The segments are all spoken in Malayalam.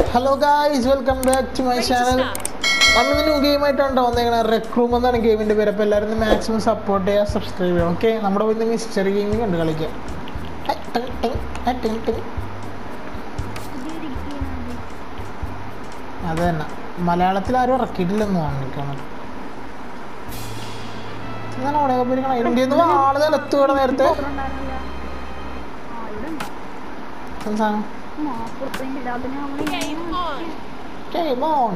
Hello guys welcome back to my channel നമ്മളിന്ന് ന്യൂ ഗെയിം ആയിട്ടാണ് വന്നേക്കണത് റെക് റൂം എന്നാണ് ഗെയിമിന്റെ പേര് അപ്പോൾ എല്ലാവരും മാക്സിമം സപ്പോർട്ട് ചെയ്യുക സബ്സ്ക്രൈബ് ചെയ്യുക ഓക്കെ നമ്മുടെ ഇന്ന് മിസ്റ്റർ ഗെയിമിംഗ് ഉണ്ട് കളിക്കാം ഹൈ, ടിങ്, ടിങ്, ഹൈ, ടിങ്, ടിങ്. അത് തന്നെ മലയാളത്തിൽ ആരും ഇറക്കിയിട്ടില്ലെന്ന് തോന്നിക്കണം എന്താണ് അവിടെ പോയിരിക്കണം ഇന്ത്യയിൽ നിന്ന് ആള് നിലത്തുവിടെ നേരത്തെ എന്താണ് Game on.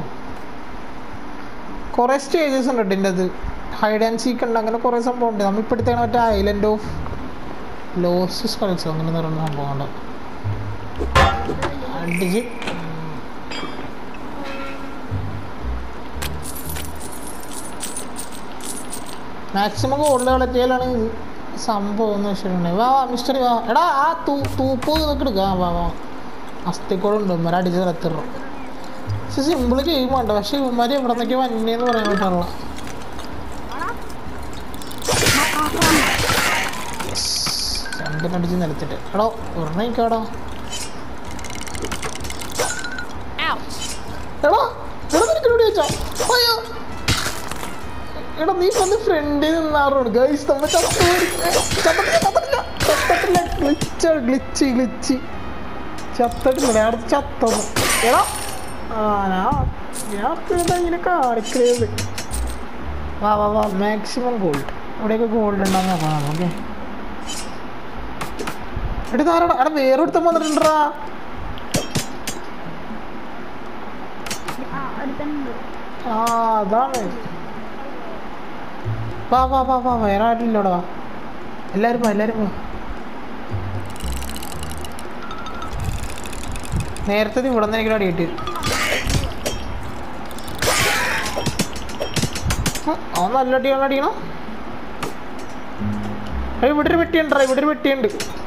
കുറേ സ്റ്റേജസ് ഉണ്ട് ഇതിൻ്റെ അത് ഹൈഡ് ആൻഡ് സീക്ക് ഉണ്ട് അങ്ങനെ കുറേ സംഭവം ഉണ്ട് നമ്മൾ ഇപ്പോൾ എടുത്തേക്കണ മറ്റേ ഐലൻഡ് ഓഫ് ലോസസ് കളിച്ചോ അങ്ങനെ പറയുന്ന സംഭവം ഉണ്ട് അടിച്ച് മാക്സിമം ഗോൾഡ് കളക്ട് ചെയ്യലാണ് സംഭവം എന്ന് വെച്ചിട്ടുണ്ടെങ്കിൽ വാ വാ മിസ്റ്റർ വാ എടാ ആ തൂ തൂപ്പ് ഇതൊക്കെ എടുക്കാം വാ വാ അസ്ഥിക്കോളുണ്ട് ഇവന്മാരെ അടിച്ച് തലത്തിടും പക്ഷെ സിമ്പിൾ ഗെയിം വേണ്ട പക്ഷെ ഇവന്മാര് എവിടെ നിന്നൊക്കെ വന്നേന്ന് പറയാൻ പറ്റുള്ള രണ്ടിനടിച്ച് നിലത്തിട്ട് എടോ ഒരെണ്ണം എനിക്കാടോ എടാ എടാ നിനക്ക് ഇവിടെ വെച്ചോ അയ്യോ എടാ നീ വന്ന് ഫ്രണ്ടിൽ നിന്നാറോട് ഗൈസ് നമ്മ ചത്തില്ല ഗ്ലിച്ച് ഗ്ലിച്ച് ഗ്ലിച്ച് ചത്തിട്ടില്ല ഞാൻ അടുത്ത് ചത്തത് എടാ ആ ഞാൻ ഞാൻ അടുത്ത് ഇങ്ങനെ കാണിക്കുന്നത് വാ വാ വാ മാക്സിമം ഗോൾഡ് ഇവിടെയൊക്കെ ഗോൾഡ് ഉണ്ടാകുന്ന നോക്കാം ഓക്കെ എടി താരടാ എടാ വേറെ ഒരുത്തം വന്നിട്ടുണ്ടാ ആ അതാണ് വാ വാ വാ വാ വേറെ ആരില്ലടാ എല്ലാരും വാ എല്ലാരും വാ നേരത്തെ ഇത് ഇവിടെ നിന്ന് എനിക്ക് അടി കിട്ടി അവൻ നല്ല അടിയാണ് അടിയണം ഏയ് ഇവിടെ ഒരു വെട്ടിയുണ്ടാ ഇവിടെ ഒരു വെട്ടിയുണ്ട്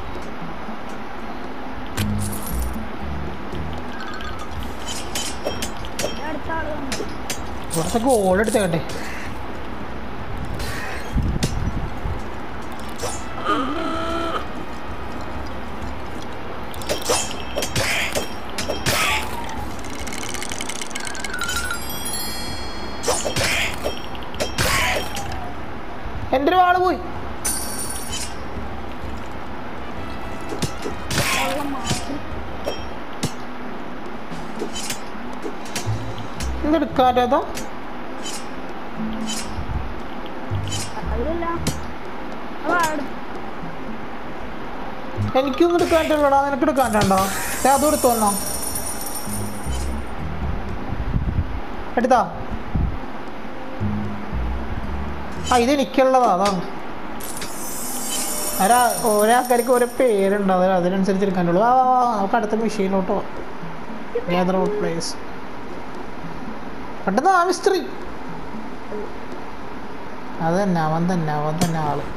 ഇവിടുത്തെ ഗോൾ എടുത്തേക്കട്ടെ എൻ്റെ ഒരു ആള് പോയി എന്തെടുക്കാറ്റോ എനിക്കൊന്നും എടുക്കാറ്റല്ലടാ നിനക്ക് എടുക്കാറ്റണ്ടോ ദേ അതും എടുത്തു വന്നോ എടുത്താ ആ ഇത് എനിക്കുള്ളതാ അതാണ് ഒരാ ഓരോ ആൾക്കാർക്ക് ഓരോ പേരുണ്ട് അത് അതിനനുസരിച്ച് എടുക്കാനുള്ളൂ ആ ആ, ആ, നമുക്ക് അടുത്ത മെഷീനിലോട്ട് പോവാം ഗാദർ ഔട്ട് പ്ലേസ് പെട്ടെന്ന് ആ മിസ്ത്രി അത് തന്നെ അവൻ തന്നെ അവൻ തന്നെ ആള്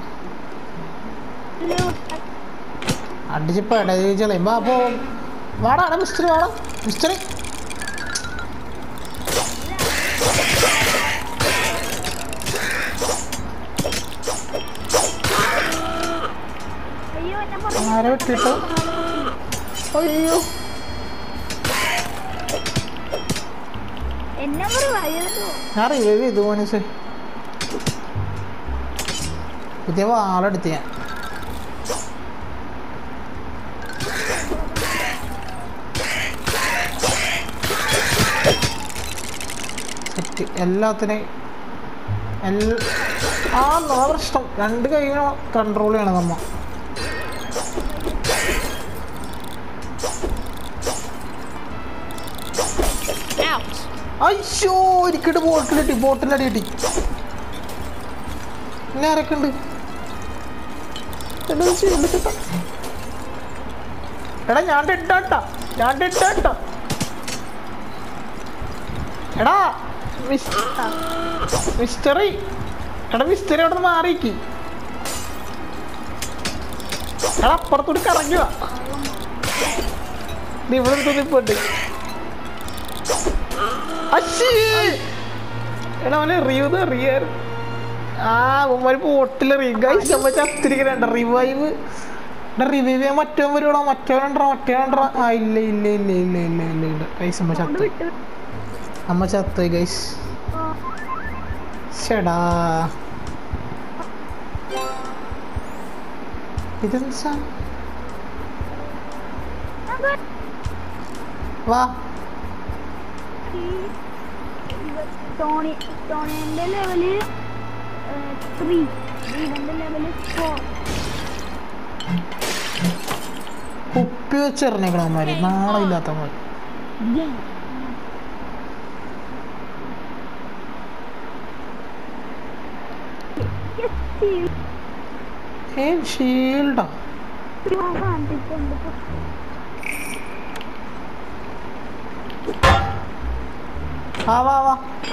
അടിച്ചിപ്പോ ഇടയിച്ചളയും അപ്പോ വാടാണ് മിസ്ത്രി വാടാ മിസ്ത്രി ആരെ വിട്ടിട്ട് അയ്യോ എന്നെ ഒരു വയലോ ഞാൻ റിവൈവ് ചെയ്തു മോനിസ് പുതിയ വാളെടുത്ത് ഞാൻ സെറ്റ് എല്ലാത്തിനെയും എല്ല ആ എന്നാ പ്രശ്നം രണ്ട് കൈകളും കൺട്രോൾ ചെയ്യണം നമ്മ അയ്യോ ഒരിക്കട്ട് ബോട്ടിൽ കിട്ടി ബോട്ടിൽ അടി കിട്ടി പിന്നെ ആരൊക്കെ ഉണ്ട് എന്താ ചെയ്യണ്ട ചേട്ടാ എടാ ഞാൻ ഡെഡാട്ടാ ഞാൻ ഡെഡാട്ടാ എടാ മിസ്- മിസ്റ്ററി എടാ മിസ്റ്ററി അവിടെ നിന്ന് മാറിക്ക് എടാ അപ്പുറത്തോട്ട് കറങ്ങുക നീ ഇവിടെ നിന്ന് നിൽപ്പുണ്ട് അശ്ശീ എടാ അവനെ എറിയൂന്ന് എറിയാറ് ആ ഉമ്മാര് ബോട്ടിൽ എറിയും ഗൈസ് നമ്മ ചത്തിരിക്കണ റിവൈവ് റിവൈവ് ചെയ്യാൻ മറ്റവൻ വരുവാണോ മറ്റവനുണ്ടോ മറ്റവനുണ്ടോ ആ ഇല്ല ഇല്ല ഇല്ല ഇല്ല ഇല്ല ഇല്ല ഇല്ല ഗൈസ് അമ്മ കൊണ്ട് ചത്ത് വിട്ടു അമ്മ ചത്ത് ഗൈസ് ആ, ചേടാ ഇതെന്താ സാ- അത് വാ ഈ ഇവ- ടോണി ടോണിന്റെ ലെവല് ത്രീ ഇവന്റെ ലെവല് ഫോർ കുപ്പി വെച്ചെറിഞ്ഞേക്കണമാര് നാളമില്ലാത്തമാര് ഏ ഷീൽഡാ വാ വാ വാ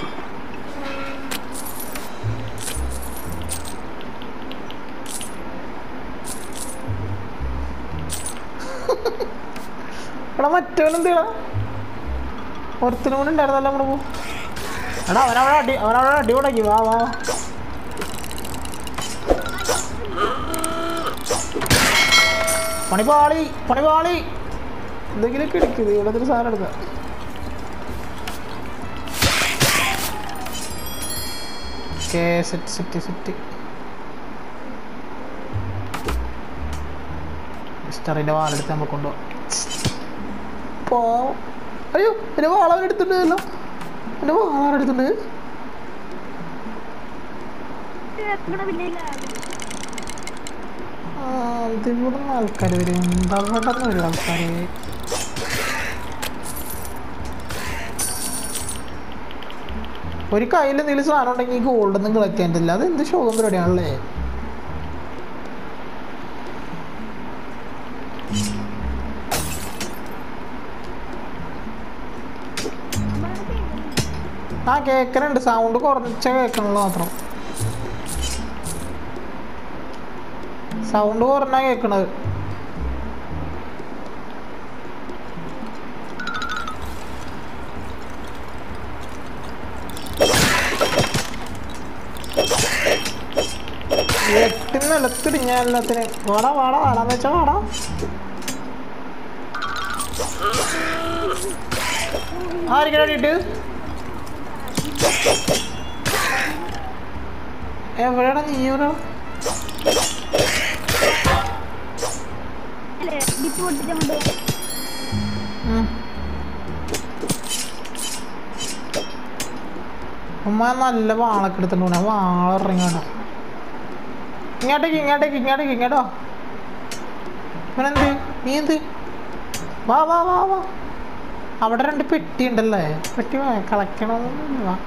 എടാ മറ്റവനെന്താ ഒരുത്തിനും കൂടെ ഉണ്ടായിരുന്നല്ലോ നമ്മള് പോ എടാ അവനവിടെ അടി അവനവിടെ അടി തുടങ്ങി വാ വാ വാ. പണിപാളി പണിപാളി എന്തെങ്കിലുമൊക്കെ എടുക്കുന്നത് ഇവിടെ ഒരു സാധനം എടുക്കാം ഓക്കെ സെറ്റ് സെറ്റ് സെറ്റ് മിസ്റ്ററിന്റെ വാളെടുത്ത് നമുക്ക് കൊണ്ടുപോകാം പോ അയ്യോ എൻ്റെ വാള അവനെടുത്തിട്ടുണ്ടല്ലോ എൻ്റെ വാള അവനെടുത്തിട്ടുണ്ട് ആ, ഇതിവിടെ നിന്ന് ആൾക്കാർ വരും എന്താ ഇവിടെ നിന്ന് വരും ആൾക്കാർ ഒരു കയ്യിൽ എന്തെങ്കിലും സാധനം ഉണ്ടെങ്കിൽ ഗോൾഡ് ഒന്നും കളക്ട് ചെയ്യാൻ പറ്റില്ല അത് എന്ത് ശോകം പരിപാടിയാണല്ലേ ആ കേൾക്കണുണ്ട് സൗണ്ട് കുറച്ച കേൾക്കണുള്ളൂ മാത്രം സൗണ്ട് കുറഞ്ഞാ കേൾക്കണത് എട്ടി നിലത്തിടിഞ്ഞ എല്ലാത്തിന് വാടാ വാടാ വാടാന്ന് വെച്ചാ വാടാ ആയിരിക്കണേട്ട് എവിടെയാണ് നീ എവിടെ ഉം. ഉമ്മ നല്ല വാളൊക്കെ എടുത്തിട്ടുണ്ട് ഞാൻ വാള ഇറങ്ങാട്ടോ ഇങ്ങോട്ടേക്ക് ഇങ്ങോട്ടേക്ക് ഇങ്ങോട്ടേക്ക് ഇങ്ങോട്ടോ ഇവനെന്ത് നീ എന്ത് വാ വാ വാ വാ അവിടെ രണ്ട് പെട്ടി ഉണ്ടല്ലേ പെട്ടി കളക്കണമെന്ന് വാ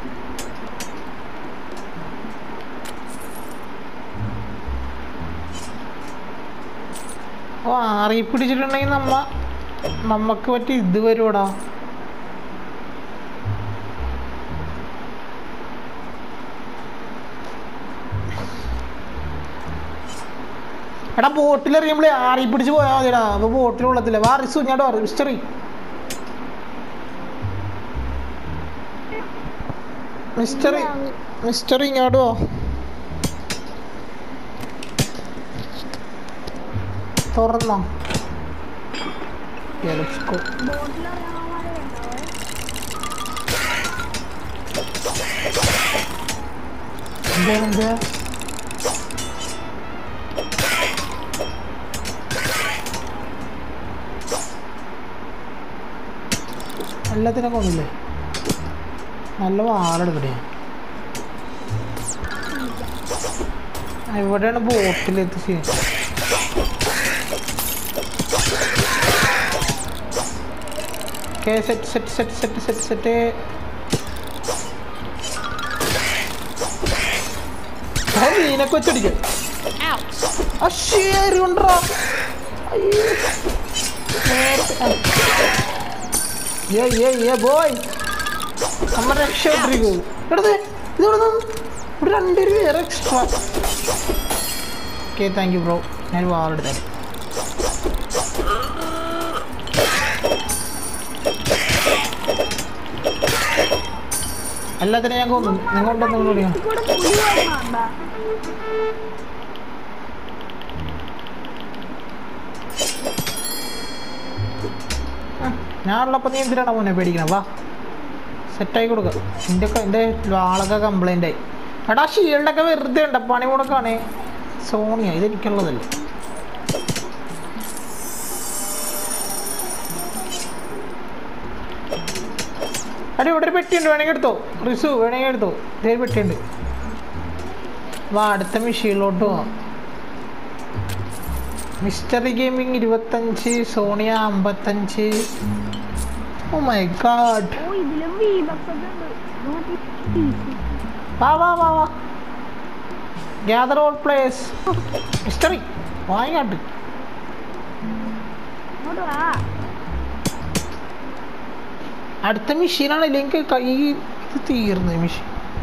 ഓ ആറി പിടിച്ചിട്ടുണ്ടെങ്കിൽ നമ്മ നമ്മക്ക് പറ്റി ഇത് വരുവാടാ എടാ ബോട്ടിൽ എറിയുമ്പോഴേ ആറി പിടിച്ച് പോയാൽ മതിടാ അപ്പൊ ബോട്ടിൽ കൊള്ളത്തില്ല വാ റിസു ഇങ്ങോട്ട് വാ മിസ്റ്ററി മിസ്റ്ററി മിസ്റ്ററി ഇങ്ങോട്ട് വാ തുറന്നോ Yeah, let's go. എന്താ എന്താ എല്ലാത്തിനെ കൊണ്ടില്ലേ നല്ല വാളെടുക്കട്ടെ എവിടെയാണ് ബോട്ടിൽ എത്തിച്ച് okay set set set set set set മീനൊക്കെ വെച്ചടിക്കും അശ്ശേരി ഉണ്ടോ ഏ ഏ ഏ ബോയ് നമ്മ രക്ഷപ്പെട്ടിരിക്കും എടുത്ത് ഇതിവിടെ നിന്ന് ഇവിടെ രണ്ടുപേര് വേറെ extra okay thank you bro ഞാൻ വാളെടുത്തേ എല്ലാത്തിനും ഞാൻ കൊന്നു നിങ്ങളുണ്ടെന്ന് വിളിക്കാം കൂടെ പുലി വരുന്നുണ്ടാ ഞാനുള്ളപ്പോൾ നീ എന്തിനാണ് മോനെ പേടിക്കണം വാ സെറ്റായി കൊടുക്കുക എൻ്റെ എൻ്റെ വാളൊക്കെ കംപ്ലൈൻ്റ് ആയി എടാ ഷീൽഡൊക്കെ വെറുതെ ഉണ്ട് പണി കൊടുക്കാണേ സോണിയ ഇതെനിക്കുള്ളതല്ലേ അടി ഇവിടെ ഒരു പെട്ടിയുണ്ട് വേണമെങ്കിൽ എടുത്തോ റിസു വേണമെങ്കിൽ എടുത്തോ ഇതേ ഒരു പെട്ടിയുണ്ട് വാ അടുത്ത മെഷീനിലോട്ട് പോവാം മിസ്റ്ററി ഗെയിമിംഗ് ഇരുപത്തഞ്ച് സോണിയ അമ്പത്തഞ്ച് ഓ മൈ ഗാഡ് ഓ ഇതിലും വി ബക്സ് ഒക്കെ ഉണ്ട് നോക്കി വാ വാ വാ വാ ഗ്യാദർ ഓൾ പ്ലേസ് മിസ്റ്ററി വാങ്ങിക്കാട്ട് ഇങ്ങോട്ട് വാ അടുത്ത മെഷീനാണ് ഇല്ലെങ്കിൽ കൈ ഇത് തീർന്നു മെഷീൻ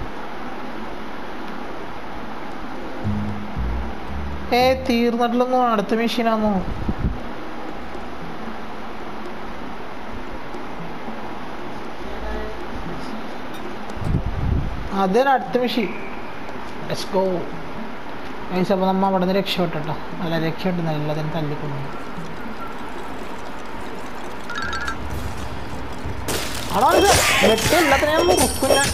ഏ തീർന്നിട്ടില്ലെന്നോ അടുത്ത മെഷീനാന്നോ അതാണ് അടുത്ത മെഷീൻ ലെറ്റ്സ് ഗോ ഗൈസ് അപ്പോൾ നമ്മൾ അവിടെ നിന്ന് രക്ഷപ്പെട്ടോ അല്ല രക്ഷപ്പെട്ടുന്നില്ല എല്ലാത്തിനും തല്ലിക്കൊണ്ടു ആണോ ഇത് വെട്ട് എല്ലാത്തിനെയും മുക്കും ഞാൻ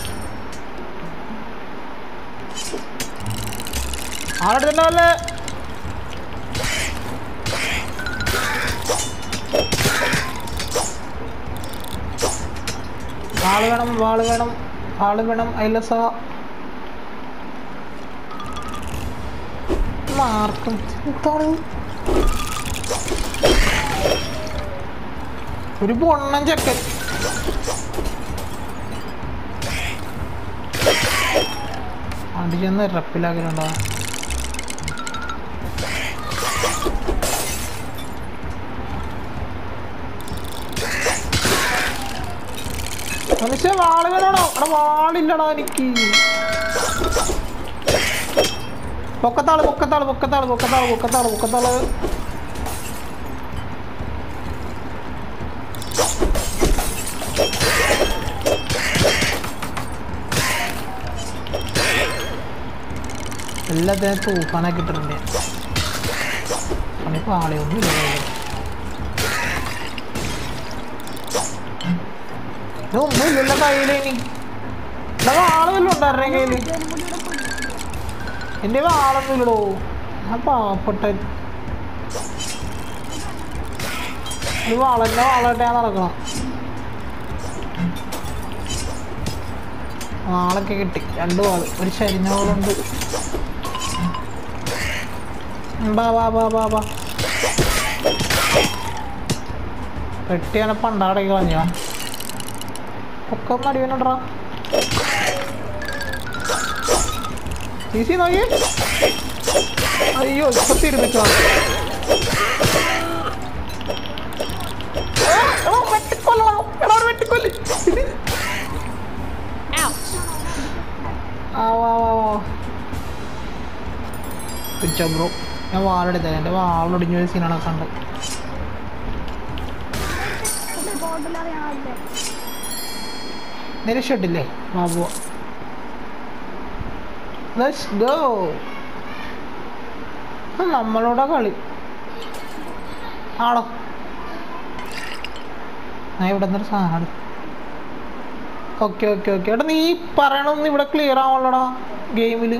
ആളെടുത്തിട്ടുണ്ടോ വല്ല വാള് വേണം വാള് വേണം വാള് വേണം ഐലസ മാർക്കും എന്താണ് ഒരു പൊണ്ണൻ ചെക്കൻ അടിച്ചെന്ന് റപ്പിലാക്കലുണ്ടോ മനുഷ്യ വാള് വേണോ അവിടെ വാളില്ലടാ എനിക്ക് പൊക്കത്താള് പൊക്കത്താള് പൊക്കത്താള് പൊക്കത്താള് പൊക്കത്താള് പൊക്കത്താള് എല്ലാത്തിനും തൂഫാനാക്കി ഇട്ടിട്ടുണ്ട് പണിപ്പോ ആളെയൊന്നും ഇല്ല കയ്യില്. ഇതൊന്നും ഇല്ലല്ലോ കയ്യില് ഇനി ഇവിടെ വാള് വല്ലതും ഉണ്ടായിരുന്നെ കയ്യില് ഇവനും കൂടി ഇവിടെ പോയി എന്റെ വാളൊന്നും ഇല്ലടോ ഞാൻ പാവപ്പെട്ട ഒരു വാളന്റെ വാളായിട്ട് ഞാൻ നടക്കണം വാളൊക്കെ കിട്ടി രണ്ട് വാള് ഒരു ചരിഞ്ഞ വാളുണ്ട് ബാ ബാ ബാ ബാ ബാ പെട്ടിയാണ് പണ്ടാടേക്ക് കളഞ്ഞോ ഒക്കെ ഒന്ന് അടിവനണ്ടാ ഈസി നോക്കി അയ്യോ ഇപ്പൊ തിരുന്നിട്ടോ വെട്ടിക്കൊല്ലി ആ വാ വാ വാ പിച്ചോ ബ്രോ ഞാൻ വാളെടുത്തേ എൻ്റെ വാളൊടിഞ്ഞ ഒരു സീനാണ് കണ്ട് ഇവിടെ ബോട്ടിൽ അറിയാമല്ലേ നിരക്ഷട്ടില്ലേ വാ പോവാ Let's go. ആ, നമ്മളോടാ കളി ആണോ ഞാൻ ഇവിടെ നിന്നൊരു സാധനം ഓക്കെ ഓക്കെ ഓക്കെ എടാ നീ പറയണൊന്നും ഇവിടെ ക്ലിയർ ആവണല്ലോടാ ഗെയിമിൽ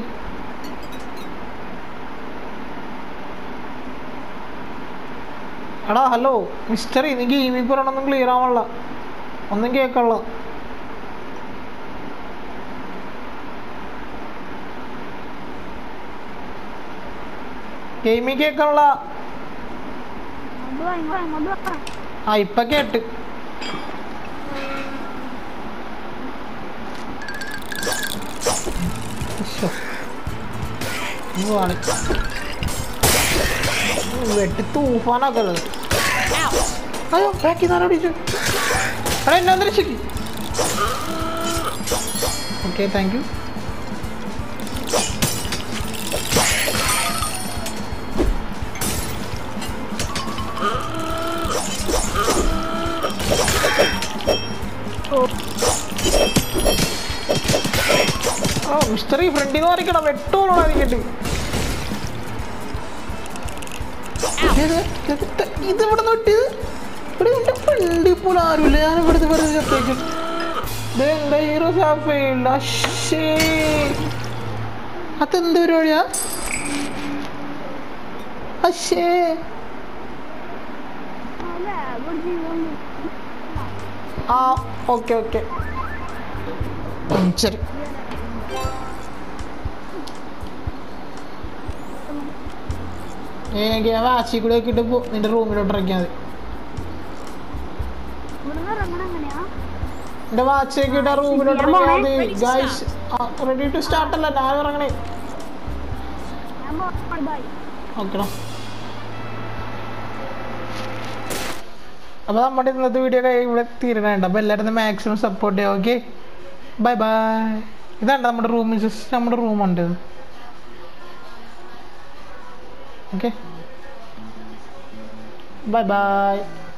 എടാ ഹലോ മിസ്റ്ററി നീ ഗെയിമിൽ പറയണൊന്നും ക്ലിയർ ആവണല്ല ഒന്നും കേൾക്കള്ള ഗെയിമിൽ കേൾക്കള്ള ഇങ്ങോട്ട് വാ ഇങ്ങോട്ട് വാ, ഇങ്ങോട്ട് വാ ആ ഇപ്പൊ കേട്ട് ശ്ശോ. ഇത് വാളി. ഉം, വെട്ടി തൂഫാനൊക്കെ ഉള്ളത് അയ്യോ ബാക്കി നാളെ അടിച്ചു എടാ എന്നെ ഒന്ന് രക്ഷിക്ക് ഓക്കെ താങ്ക് യു ആ മിസ്റ്ററി ഫ്രണ്ടിന്ന് മാറിക്കണം വെട്ടോളൂ അതിക്കിട്ട് ഇത് ഇവിടെ നോട്ട് ഇവിടെ ഉണ്ട് വണ്ടി പോലും ആരുമില്ല ഞാൻ ഇവിടുത്തെ വെറുതെ ചത്തേക്കും ഇതെന്താ ഹീറോ ഷാഫയില്ല അശ്ശേ അതെന്ത് പരിപാടിയാ അശ്ശേ അല്ലേ ഇവിടെ ജീവൻ ആ ഓക്കെ ഓക്കെ ശരി എനിക്ക് വാശി കൂടെ ഒക്കെ ഇട്ട് പോ- നിന്റെ റൂമിലോട്ട് ഇറക്കിയാൽ മതി ഇവിടുന്ന് ഇറങ്ങണം എങ്ങനെയാ എന്റെ വാച്ചൊക്കെ ഇട്ട് റൂമിലോട്ട് ഇറങ്ങിയാൽ മതി ഗൈസ് റെഡി ടു സ്റ്റാർട്ട് അല്ല ഞാൻ ഇറങ്ങണേ ഞാൻ പോകാം ബൈ ഓക്കെടാ അപ്പോൾ നമ്മുടെ ഇന്നത്തെ വീഡിയോ ഇവിടെ തീരണുണ്ട് അപ്പോൾ എല്ലാവരും മാക്സിമം സപ്പോർട്ട് ചെയ്യാം ഓക്കെ ബൈ ബൈ ഇതാണ് നമ്മുടെ റൂം ജസ്റ്റ് നമ്മുടെ റൂമുണ്ട് ഓക്കെ ബൈ ബൈ